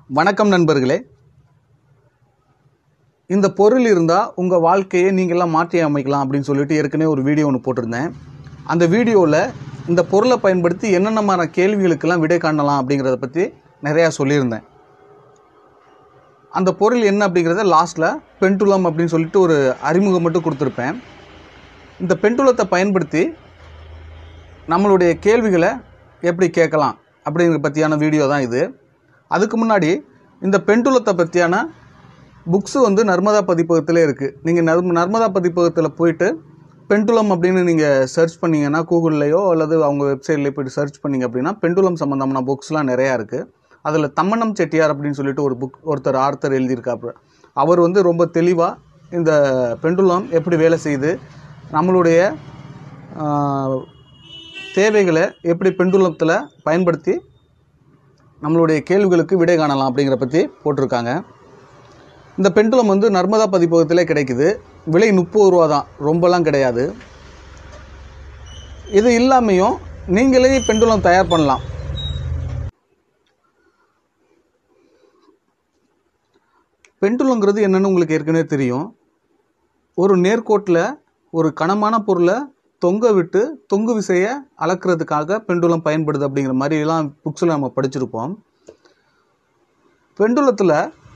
வணக்கம் நண்பர்களே இந்த பொருள் இருந்தால் உங்கள் வாழ்க்கையை நீங்களாம் மாற்றி அமைக்கலாம் அப்படின்னு சொல்லிட்டு ஏற்கனவே ஒரு வீடியோ ஒன்று போட்டிருந்தேன் அந்த வீடியோவில் இந்த பொருளை பயன்படுத்தி என்னென்ன மாதிரி கேள்விகளுக்கெல்லாம் விடை காணலாம் அப்படிங்கிறத பற்றி நிறையா சொல்லியிருந்தேன் அந்த பொருள் என்ன அப்படிங்கிறத லாஸ்ட்டில் பெண்டுலம் அப்படின்னு சொல்லிட்டு ஒரு அறிமுகம் மட்டும் கொடுத்துருப்பேன் இந்த பெண்டுலத்தை பயன்படுத்தி நம்மளுடைய கேள்விகளை எப்படி கேட்கலாம் அப்படிங்கிற பற்றியான வீடியோ தான் இது அதுக்கு முன்னாடி இந்த பெண்டுலத்தை பற்றியான புக்ஸு வந்து நர்மதா பதிப்பகத்தில் இருக்குது நீங்கள் நர்ம நர்மதா பதிப்பகத்தில் போயிட்டு பெண்டுலம் அப்படின்னு நீங்கள் சர்ச் பண்ணீங்கன்னா கூகுள்லேயோ அல்லது அவங்க வெப்சைட்லேயோ போயிட்டு சர்ச் பண்ணீங்க அப்படின்னா பெண்டுலம் சம்மந்தமான புக்ஸ்லாம் நிறையா இருக்குது அதில் தம்மனம் செட்டியார் அப்படின்னு சொல்லிட்டு ஒரு புக் ஒருத்தர் ஆர்த்தர் எழுதியிருக்காப்புல அவர் வந்து ரொம்ப தெளிவாக இந்த பெண்டுலம் எப்படி வேலை செய்யுது நம்மளுடைய ஆஹ், தேவைகளை எப்படி பெண்டுலத்தில் பயன்படுத்தி நம்மளுடைய கேள்விகளுக்கு விடை காணலாம் அப்படிங்கிற பற்றி போட்டிருக்காங்க இந்த பெண்டுலம் வந்து நர்மதா பதிப்பகத்திலே கிடைக்குது விலை முப்பது ரூபா தான் ரொம்பலாம் கிடையாது இது இல்லாமையும் நீங்களே பெண்டுலம் தயார் பண்ணலாம் பெண்டுலங்கிறது என்னன்னு உங்களுக்கு ஏற்கனவே தெரியும் ஒரு நேர்கோட்டில் ஒரு கனமான பொருளை தொங்க விட்டு தொங்கு விசையை அளக்கிறதுக்காக பெண்டுலம் பயன்படுது அப்படிங்கிற மாதிரிலாம் புக்ஸில் நம்ம படிச்சிருப்போம் பெண்டுலத்தில்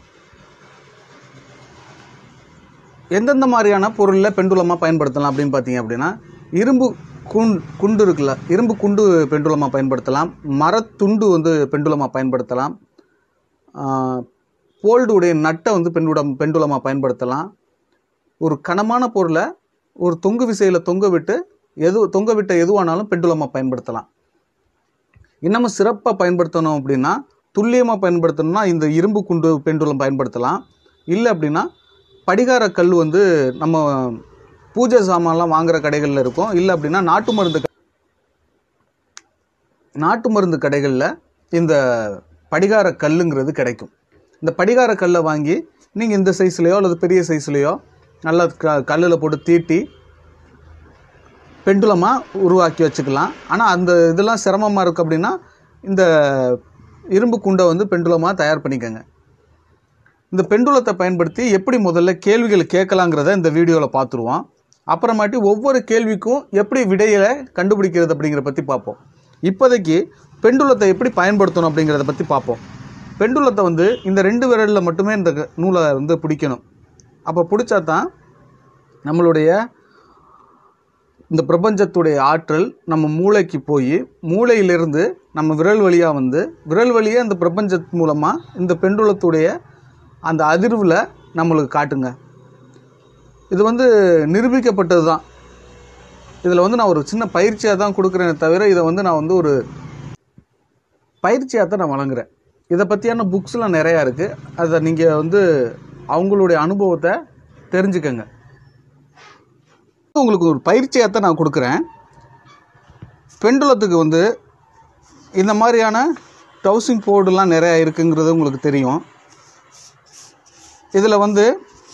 எந்தெந்த மாதிரியான பொருளில் பெண்டுலமாக பயன்படுத்தலாம் அப்படின்னு பார்த்தீங்க அப்படின்னா இரும்பு குண் குண்டு இருக்குல்ல இரும்பு குண்டு பெண்டுலமாக பயன்படுத்தலாம் மரத்துண்டு வந்து பெண்டுலமாக பயன்படுத்தலாம் போல்டு உடைய நட்டை வந்து பெண்டுலம் பெண்டுலமாக பயன்படுத்தலாம் ஒரு கனமான பொருளை ஒரு தொங்கு விசையில் தொங்க விட்டு எது தொங்க விட்ட எதுவானாலும் பெண்டுலமாக பயன்படுத்தலாம் இன்னமும் சிறப்பாக பயன்படுத்தணும் அப்படின்னா துல்லியமாக பயன்படுத்தணும்னா இந்த இரும்பு குண்டு பெண்டுலம் பயன்படுத்தலாம் இல்லை அப்படின்னா படிகார கல் வந்து நம்ம பூஜை சாமான்லாம் வாங்குற கடைகளில் இருக்கும் இல்லை அப்படின்னா நாட்டு மருந்து க- நாட்டு மருந்து கடைகளில் இந்த படிகார கல்லுங்கிறது கிடைக்கும் இந்த படிகார கல்லை வாங்கி நீங்கள் இந்த சைஸ்லேயோ அல்லது பெரிய சைஸ்லேயோ நல்லா க கல்லில் போட்டு தீட்டி பெண்டுலமாக உருவாக்கி வச்சுக்கலாம் ஆனால் அந்த இதெல்லாம் சிரமமாக இருக்குது அப்படின்னா இந்த இரும்பு குண்டை வந்து பெண்டுலமாக தயார் பண்ணிக்கோங்க இந்த பெண்டுலத்தை பயன்படுத்தி எப்படி முதல்ல கேள்விகள் கேட்கலாங்கிறத இந்த வீடியோவில் பார்த்துருவோம் அப்புறமாட்டி ஒவ்வொரு கேள்விக்கும் எப்படி விடையை கண்டுபிடிக்கிறது அப்படிங்கிறத பற்றி பார்ப்போம் இப்போதைக்கு பெண்டுலத்தை எப்படி பயன்படுத்தணும் அப்படிங்கிறத பற்றி பார்ப்போம் பெண்டுலத்தை வந்து இந்த ரெண்டு விரலில் மட்டுமே இந்த க- நூலை வந்து பிடிக்கணும் அப்போ பிடிச்சா தான் நம்மளுடைய இந்த பிரபஞ்சத்துடைய ஆற்றல் நம்ம மூளைக்கு போய் மூளையிலிருந்து நம்ம விரல் வழியாக வந்து விரல் வழியாக இந்த பிரபஞ்சத் மூலமாக இந்த பெண்டுலத்துடைய அந்த அதிர்வில் நம்மளுக்கு காட்டுங்க இது வந்து நிரூபிக்கப்பட்டது தான் இதில் வந்து நான் ஒரு சின்ன பயிற்சியாக தான் கொடுக்குறேனே தவிர இதை வந்து நான் வந்து ஒரு பயிற்சியாக தான் நான் வழங்குறேன் இதை பற்றியான புக்ஸ்லாம் நிறையா இருக்குது அதை நீங்கள் வந்து அவங்களுடைய அனுபவத்தை தெரிஞ்சுக்கங்க உங்களுக்கு ஒரு பயிற்சியாக தான் நான் கொடுக்குறேன் பெண்டுலத்துக்கு வந்து இந்த மாதிரியான டவுசிங் போர்டுலாம் நிறையா இருக்குங்கிறது உங்களுக்கு தெரியும் இதில் வந்து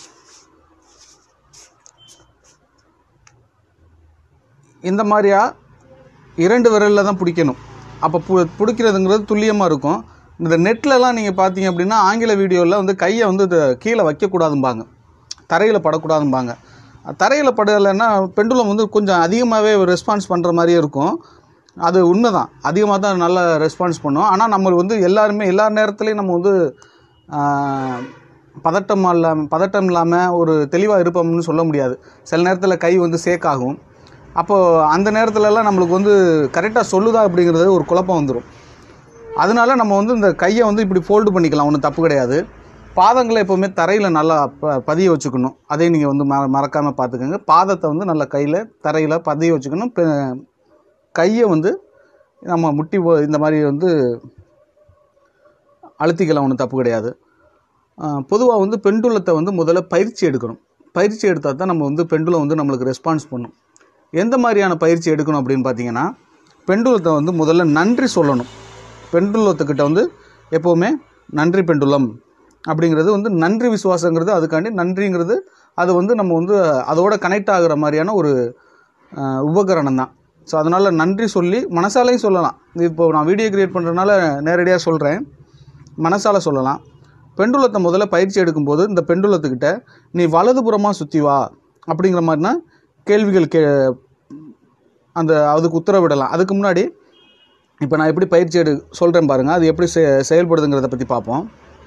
இந்த மாதிரியா இரண்டு விரலில் தான் பிடிக்கணும் அப்போ பு பிடிக்கிறதுங்கிறது துல்லியமாக இருக்கும் இந்த நெட்லலாம் நீங்கள் பார்த்தீங்க அப்படின்னா ஆங்கில வீடியோவில் வந்து கையை வந்து இது கீழே வைக்கக்கூடாதும்பாங்க தரையில் படக்கூடாதும்பாங்க தரையில் படலைன்னா பெண்டுலம் வந்து கொஞ்சம் அதிகமாகவே ரெஸ்பான்ஸ் பண்ணுற மாதிரியே இருக்கும் அது உண்மை தான் அதிகமாக தான் நல்லா ரெஸ்பான்ஸ் பண்ணும் ஆனால் நம்ம வந்து எல்லாருமே எல்லா நேரத்துலையும் நம்ம வந்து ஆஹ், பதட்டம் இல்லாமல் பதட்டம் இல்லாமல் ஒரு தெளிவாக இருப்போம்னு சொல்ல முடியாது சில நேரத்தில் கை வந்து சேக் ஆகும் அப்போது அந்த நேரத்துலலாம் நம்மளுக்கு வந்து கரெக்டாக சொல்லுதா அப்படிங்கிறது ஒரு குழப்பம் வந்துடும் அதனால நம்ம வந்து இந்த கையை வந்து இப்படி ஃபோல்டு பண்ணிக்கலாம் ஒன்றும் தப்பு கிடையாது பாதங்களை எப்போவுமே தரையில் நல்லா ப பதிய வச்சுக்கணும் அதையும் நீங்கள் வந்து மற மறக்காமல் பார்த்துக்கோங்க பாதத்தை வந்து நல்லா கையில் தரையில் பதிய வச்சுக்கணும் பெ- கையை வந்து நம்ம முட்டி போ- இந்த மாதிரி வந்து அழுத்திக்கலாம் ஒன்றும் தப்பு கிடையாது பொதுவாக வந்து பெண்டுலத்தை வந்து முதல்ல பயிற்சி எடுக்கணும் பயிற்சி எடுத்தால் தான் நம்ம வந்து பெண்டுலம் வந்து நம்மளுக்கு ரெஸ்பான்ஸ் பண்ணும் எந்த மாதிரியான பயிற்சி எடுக்கணும் அப்படின்னு பார்த்தீங்கன்னா பெண்டுலத்தை வந்து முதல்ல நன்றி சொல்லணும் பெண்டுலத்துக்கிட்ட வந்து எப்போவுமே நன்றி பெண்டுலம் அப்படிங்கிறது வந்து நன்றி விசுவாசங்கிறது அதுக்காண்டி நன்றிங்கிறது அது வந்து நம்ம வந்து அதோட கனெக்ட் ஆகுற மாதிரியான ஒரு அஹ், உபகரணம் தான் ஸோ அதனால் நன்றி சொல்லி மனசாலையும் சொல்லலாம் இப்போ நான் வீடியோ கிரியேட் பண்ணுறதுனால நேரடியாக சொல்கிறேன் மனசால சொல்லலாம் பெண்டுலத்தை முதல்ல பயிற்சி எடுக்கும்போது இந்த பெண்டுலத்துக்கிட்ட நீ வலதுபுறமாக சுற்றி வா அப்படிங்கிற மாதிரினா கேள்விகள் கே அந்த அதுக்கு உத்தரவிடலாம் அதுக்கு முன்னாடி இப்போ நான் எப்படி பயிற்சி எடு சொல்கிறேன் பாருங்கள் அது எப்படி செ செயல்படுதுங்கிறத பற்றி பார்ப்போம்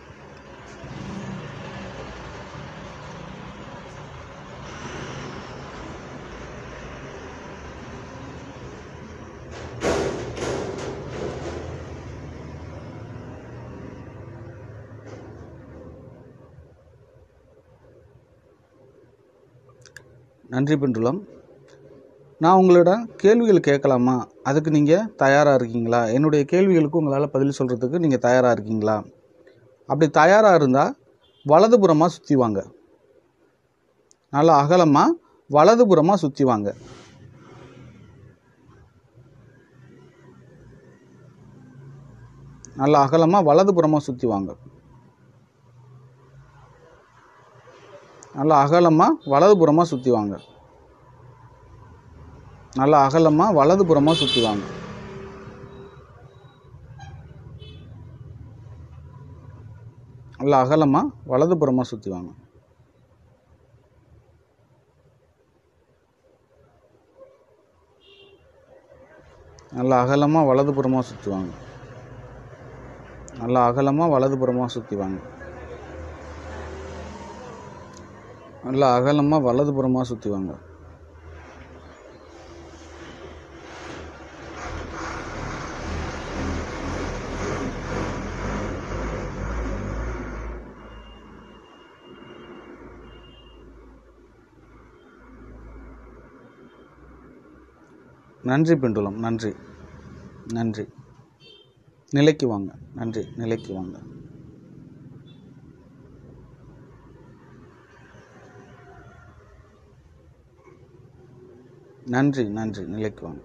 நன்றி பெண்டுலம் நான் உங்களிடம் கேள்விகள் கேட்கலாமா அதுக்கு நீங்கள் தயாராக இருக்கீங்களா என்னுடைய கேள்விகளுக்கு உங்களால் பதில் சொல்கிறதுக்கு நீங்கள் தயாராக இருக்கீங்களா அப்படி தயாராக இருந்தால் வலதுபுறமாக சுற்றி வாங்க நல்லா அகலமாக வலதுபுறமாக சுற்றி வாங்க நல்லா அகலமாக வலதுபுறமாக சுற்றி வாங்க நல்லா அகலமாக வலதுபுறமாக சுற்றி வாங்க நல்லா அகலமாக வலதுபுறமாக சுற்றி வாங்க நல்லா அகலமாக வலதுபுறமாக சுற்றி வாங்க நல்லா அகலமாக வலதுபுறமாக சுற்றி வாங்க நல்லா அகலமாக வலதுபுறமாக சுற்றி வாங்க நல்லா அகலமாக வலதுபுறமாக சுற்றி வாங்க நன்றி பெண்டுலம் நன்றி நன்றி நிலைக்கு வாங்க நன்றி நிலைக்கு வாங்க நன்றி நன்றி நிலைக்கு வாங்க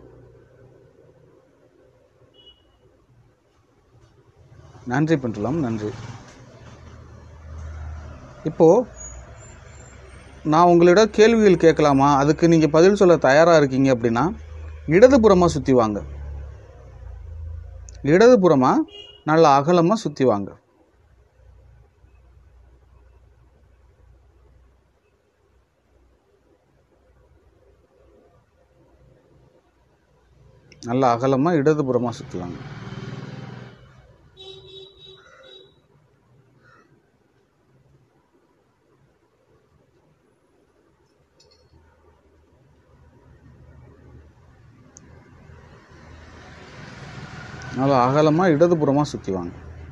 நன்றி பெண்டுலம் நன்றி இப்போ நான் உங்களிடம் கேள்விகள் கேட்கலாமா அதுக்கு நீங்கள் பதில் சொல்ல தயாராக இருக்கீங்க அப்படின்னா இடதுபுறமாக சுற்றி வாங்க இடதுபுறமாக நல்ல அகலமாக சுற்றி வாங்க நல்ல அகலமாக இடதுபுறமாக சுற்றி வாங்க நல்லா அகலமாக இடதுபுறமாக சுற்றி வாங்க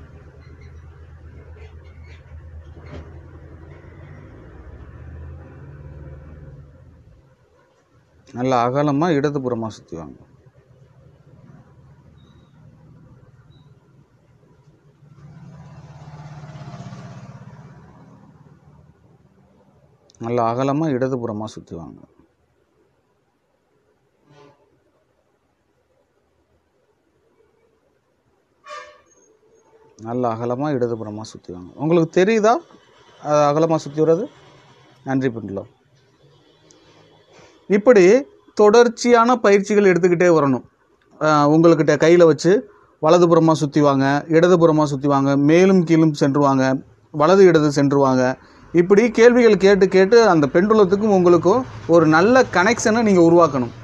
நல்லா அகலமாக இடதுபுறமாக சுற்றி வாங்க நல்லா அகலமாக இடதுபுறமாக சுற்றி வாங்க நல்ல அகலமாக இடதுபுறமாக சுற்றி வாங்க உங்களுக்கு தெரியுதா அது அகலமாக சுற்றி வர்றது நன்றி பண்ணலாம் இப்படி தொடர்ச்சியான பயிற்சிகள் எடுத்துக்கிட்டே வரணும் அஹ் உங்கள்கிட்ட கையில் வச்சு வலதுபுறமாக சுற்றி வாங்க இடதுபுறமாக சுற்றி வாங்க மேலும் கீழும் சென்று வாங்க வலது இடது சென்று வாங்க இப்படி கேள்விகள் கேட்டு கேட்டு அந்த பெண்டுலத்துக்கும் உங்களுக்கும் ஒரு நல்ல கனெக்ஷனை நீங்கள் உருவாக்கணும்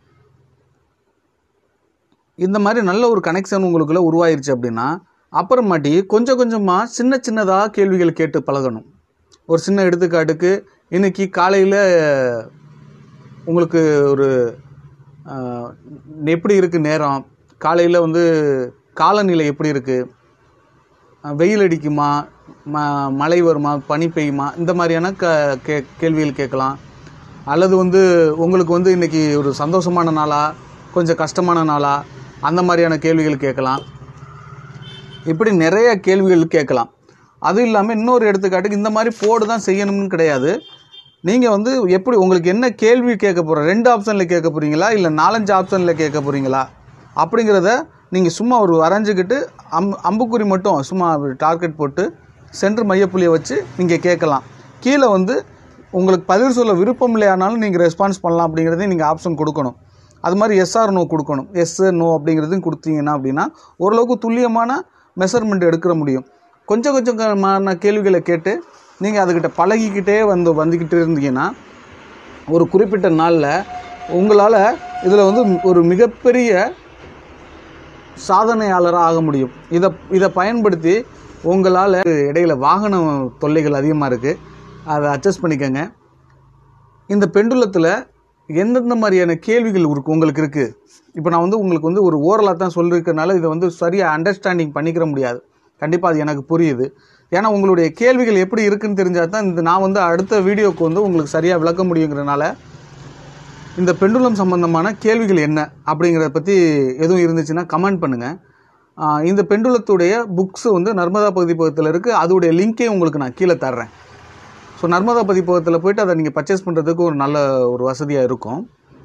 இந்த மாதிரி நல்ல ஒரு கனெக்ஷன் உங்களுக்குள்ள உருவாயிருச்சு அப்படின்னா அப்புறமாட்டி கொஞ்சம் கொஞ்சமாக சின்ன சின்னதாக கேள்விகள் கேட்டு பழகணும் ஒரு சின்ன எடுத்துக்காட்டுக்கு இன்னைக்கு காலையில் உங்களுக்கு ஒரு ஆஹ், எப்படி இருக்குது நேரம் காலையில் வந்து காலநிலை எப்படி இருக்குது வெயில் அடிக்குமா ம மழை வருமா பனி பெய்யுமா இந்த மாதிரியான க கே கேள்விகள் கேட்கலாம் அல்லது வந்து உங்களுக்கு வந்து இன்றைக்கி ஒரு சந்தோஷமான நாளா கொஞ்சம் கஷ்டமான நாளா அந்த மாதிரியான கேள்விகள் கேட்கலாம் இப்படி நிறைய கேள்விகள் கேட்கலாம் அது இல்லாமல் இன்னொரு எடுத்துக்காட்டுக்கு இந்த மாதிரி போடு தான் செய்யணும்னு கிடையாது நீங்கள் வந்து எப்படி உங்களுக்கு என்ன கேள்வி கேட்க போகிற ரெண்டு ஆப்ஷனில் கேட்க போகிறீங்களா இல்லை நாலஞ்சு ஆப்ஷனில் கேட்க போகிறீங்களா அப்படிங்கிறத நீங்கள் சும்மா ஒரு வரைஞ்சிக்கிட்டு அம் அம்புக்குறி மட்டும் சும்மா டார்கெட் போட்டு சென்டர் மையப்புள்ளியை வச்சு நீங்கள் கேட்கலாம் கீழே வந்து உங்களுக்கு பதில் சொல்ல விருப்பம் இல்லையானாலும் நீங்கள் ரெஸ்பான்ஸ் பண்ணலாம் அப்படிங்கிறதையும் நீங்கள் ஆப்ஷன் கொடுக்கணும் அது மாதிரி எஸ்ஆர் நோ கொடுக்கணும் எஸ் நோ அப்படிங்கிறதையும் கொடுத்தீங்கன்னா அப்படின்னா ஓரளவுக்கு துல்லியமான மெஷர்மெண்ட் எடுக்கிற முடியும் கொஞ்சம் கொஞ்சமான கேள்விகளை கேட்டு நீங்கள் அதுக்கிட்ட பழகிக்கிட்டே வந்து வந்துக்கிட்டு இருந்தீங்கன்னா ஒரு குறிப்பிட்ட நாளில் உங்களால் இதில் வந்து ஒரு மிகப்பெரிய சாதனையாளராக ஆக முடியும் இதை இதை பயன்படுத்தி உங்களால் இடையில வாகன தொல்லைகள் அதிகமாக இருக்குது அதை அட்ஜஸ்ட் பண்ணிக்கோங்க இந்த பெண்டுலத்தில் எந்தெந்த மாதிரியான கேள்விகள் இருக்கு உங்களுக்கு இருக்குது இப்போ நான் வந்து உங்களுக்கு வந்து ஒரு ஓரலாக தான் சொல்லியிருக்கனால இதை வந்து சரியாக அண்டர்ஸ்டாண்டிங் பண்ணிக்கிற முடியாது கண்டிப்பாக அது எனக்கு புரியுது ஏன்னா உங்களுடைய கேள்விகள் எப்படி இருக்குன்னு தெரிஞ்சால் தான் இந்த நான் வந்து அடுத்த வீடியோக்கு வந்து உங்களுக்கு சரியாக விளக்க முடியுங்கிறனால இந்த பெண்டுலம் சம்பந்தமான கேள்விகள் என்ன அப்படிங்கிறத பற்றி எதுவும் இருந்துச்சுன்னா கமெண்ட் பண்ணுங்கள் இந்த பெண்டுலத்துடைய புக்ஸ் வந்து நர்மதா பதிப்பகத்தில் இருக்குது அதோடைய லிங்க்கையும் உங்களுக்கு நான் கீழே தர்றேன் ஸோ நர்மதா பதிப்பகத்தில் போயிட்டு அதை நீங்கள் பர்ச்சேஸ் பண்ணுறதுக்கு ஒரு நல்ல ஒரு வசதியாக இருக்கும்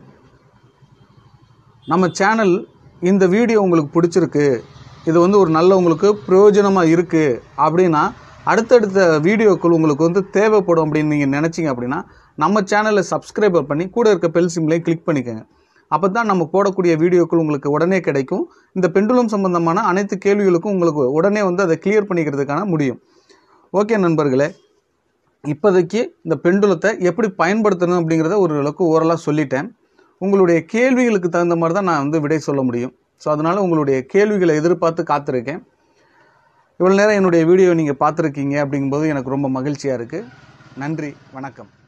நம்ம சேனல் இந்த வீடியோ உங்களுக்கு பிடிச்சிருக்கு இது வந்து ஒரு நல்ல உங்களுக்கு பிரயோஜனமாக இருக்குது அப்படின்னா அடுத்தடுத்த வீடியோக்கள் உங்களுக்கு வந்து தேவைப்படும் அப்படின்னு நீங்கள் நினச்சிங்க அப்படின்னா நம்ம சேனலை சப்ஸ்கிரைபர் பண்ணி கூட இருக்க பெல் சிம்லையும் கிளிக் பண்ணிக்கோங்க அப்போ தான் நம்ம போடக்கூடிய வீடியோக்கள் உங்களுக்கு உடனே கிடைக்கும் இந்த பெண்டுலம் சம்பந்தமான அனைத்து கேள்விகளுக்கும் உங்களுக்கு உடனே வந்து அதை கிளியர் பண்ணிக்கிறதுக்கான முடியும் ஓகே நண்பர்களே இப்போதைக்கு இந்த பெண்டுலத்தை எப்படி பயன்படுத்தணும் அப்படிங்கிறத ஒரு அளவுக்கு ஓரலாக சொல்லிட்டேன் உங்களுடைய கேள்விகளுக்கு தகுந்த மாதிரி தான் நான் வந்து விடை சொல்ல முடியும் ஸோ அதனால் உங்களுடைய கேள்விகளை எதிர்பார்த்து காத்திருக்கேன் இவ்வளோ நேரம் என்னுடைய வீடியோ நீங்கள் பார்த்துருக்கீங்க அப்படிங்கும்போது எனக்கு ரொம்ப மகிழ்ச்சியாக இருக்குது நன்றி வணக்கம்